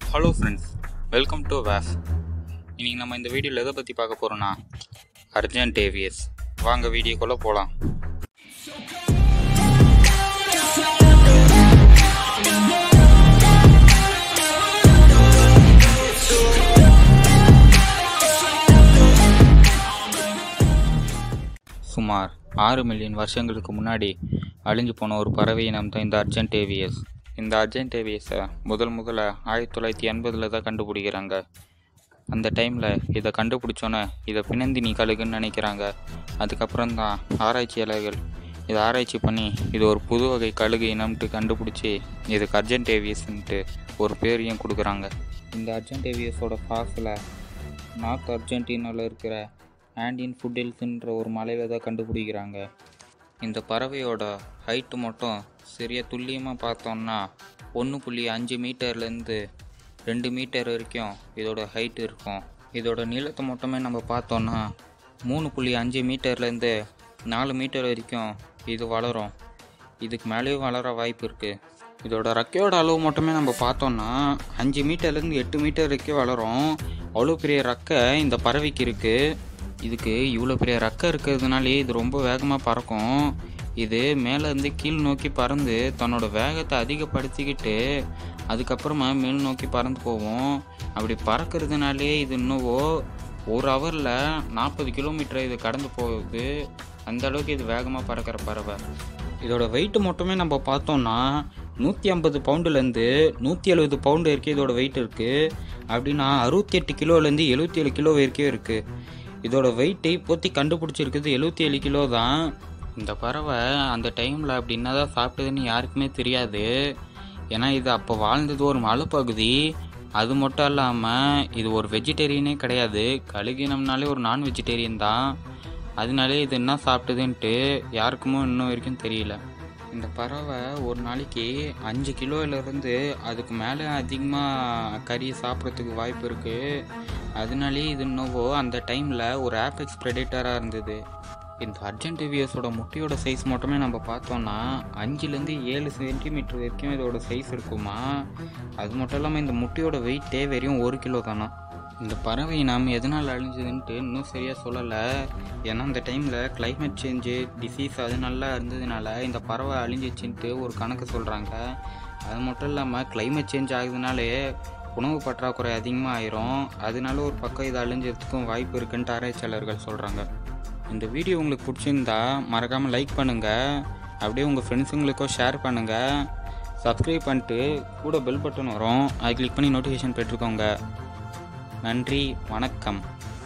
hello friends welcome to வேஃப் இன்னைக்கு நம்ம இந்த வீடியோவில் எதை பற்றி பார்க்க போகிறோன்னா அர்ஜென்ட் ஏவியஸ் வாங்க வீடியோக்குள்ளே போகலாம் சுமார் ஆறு மில்லியன் வருஷங்களுக்கு முன்னாடி அழிஞ்சு போன ஒரு பறவை இனம் தான் இந்த அர்ஜென்ட் ஏவியஸ் இந்த அர்ஜென்ட் ஏவியஸை முதல் முதல்ல ஆயிரத்தி தொள்ளாயிரத்தி எண்பதில் தான் கண்டுபிடிக்கிறாங்க அந்த டைமில் இதை கண்டுபிடிச்சோன்னே இதை பிணந்தினி கழுகுன்னு நினைக்கிறாங்க அதுக்கப்புறம் தான் ஆராய்ச்சியாளர்கள் இதை ஆராய்ச்சி பண்ணி இது ஒரு புது வகை கழுகு இனம்ட்டு கண்டுபிடிச்சி இதுக்கு அர்ஜென்ட் ஏவியஸ்ன்ட்டு ஒரு பேரையும் கொடுக்குறாங்க இந்த அர்ஜென்ட் ஏவியஸோட ஃபாஸில் நார்த் அர்ஜென்டினாவில் இருக்கிற ஆண்டியன் ஃபுட்டில்ஸ்ன்ற ஒரு மலையில் தான் கண்டுபிடிக்கிறாங்க இந்த பறவையோட ஹைட்டு மட்டும் சரியாக துல்லியமாக பார்த்தோம்னா ஒன்று புள்ளி அஞ்சு மீட்டர்லேருந்து ரெண்டு மீட்டர் வரைக்கும் இதோட ஹைட் இருக்கும் இதோட நீளத்தை மட்டுமே நம்ம பார்த்தோம்னா மூணு புள்ளி அஞ்சு மீட்டர்லேருந்து நாலு மீட்டர் வரைக்கும் இது வளரும் இதுக்கு மேலேயும் வளர வாய்ப்பு இருக்குது இதோட ரெக்கையோட அளவு மட்டுமே நம்ம பார்த்தோம்னா அஞ்சு மீட்டர்லேருந்து எட்டு மீட்டர் வரைக்கும் வளரும் அவ்வளோ பெரிய ரெக்கை இந்த பறவைக்கு இருக்குது இதுக்கு இவ்வளோ பெரிய ரெக்கை இருக்கிறதுனாலே இது ரொம்ப வேகமாக பறக்கும் இது மேலேருந்து கீழ் நோக்கி பறந்து தன்னோட வேகத்தை அதிகப்படுத்திக்கிட்டு அதுக்கப்புறமா மேல் நோக்கி பறந்து போகும் அப்படி பறக்கிறதுனாலே இது இன்னுவோ ஒரு ஹவரில் நாற்பது கிலோமீட்டர் இது கடந்து போகுது அந்த அளவுக்கு இது வேகமாக பறக்கிற பறவை இதோட வெயிட் மட்டுமே நம்ம பார்த்தோம்னா நூற்றி ஐம்பது பவுண்டுலேருந்து நூற்றி எழுபது பவுண்டு வரைக்கும் இதோட வெயிட் இருக்குது அப்படின்னா அறுபத்தி எட்டு கிலோலேருந்து எழுபத்தி ஏழு கிலோ வரைக்கும் இருக்குது இதோட வெயிட்டை இப்போத்தி கண்டுபிடிச்சிருக்குது எழுபத்தி ஏழு கிலோ தான் இந்த பறவை அந்த டைமில் அப்படி என்னதான் சாப்பிட்டதுன்னு யாருக்குமே தெரியாது ஏன்னா இது அப்போ வாழ்ந்தது ஒரு மலைப்பகுதி அது மட்டும் இல்லாமல் இது ஒரு வெஜிடேரியனே கிடையாது கழுகினம்னாலே ஒரு நான் வெஜிடேரியன் தான் அதனாலே இது என்ன சாப்பிட்டதுன்ட்டு யாருக்குமோ இன்னும் வரைக்கும் தெரியல இந்த பறவை ஒரு நாளைக்கு அஞ்சு கிலோவிலேருந்து அதுக்கு மேலே அதிகமாக கறி சாப்பிட்றதுக்கு வாய்ப்பு இருக்குது அதனாலே இது இன்னவோ அந்த டைமில் ஒரு ஆப்பெக்ஸ் ப்ரெடேட்டராக இருந்தது இந்த அர்ஜென்டிவியஸோட முட்டையோட சைஸ் மட்டுமே நம்ம பார்த்தோம்னா அஞ்சுலேருந்து ஏழு சென்டிமீட்டர் வரைக்கும் இதோட சைஸ் இருக்குமா அது மட்டும் இல்லாமல் இந்த முட்டையோட வெயிட்டே வெறும் ஒரு கிலோ தானா இந்த பறவை நாம் எதனால் அழிஞ்சதுன்ட்டு இன்னும் சரியாக சொல்லலை ஏன்னா அந்த டைமில் climate சேஞ்சு டிசீஸ் அது நல்லா இருந்ததுனால இந்த பறவை அழிஞ்சிச்சுன்ட்டு ஒரு கணக்கு சொல்கிறாங்க அது மட்டும் இல்லாமல் climate சேஞ்ச் ஆகுதுனாலே உணவு பற்றாக்குறை அதிகமாக ஆயிரும் அதனால ஒரு பக்கம் இது அழிஞ்சதுக்கும் வாய்ப்பு இருக்குன்ட்டு ஆராய்ச்சியாளர்கள் சொல்கிறாங்க இந்த வீடியோ உங்களுக்கு பிடிச்சிருந்தா மறக்காமல் லைக் பண்ணுங்கள் அப்படியே உங்கள் ஃப்ரெண்ட்ஸுங்களுக்கும் ஷேர் பண்ணுங்கள் சப்ஸ்கிரைப் பண்ணிட்டு கூட பெல் பட்டன் வரும் அதை கிளிக் பண்ணி நோட்டிஃபிகேஷன் பெற்றுக்கோங்க நன்றி வணக்கம்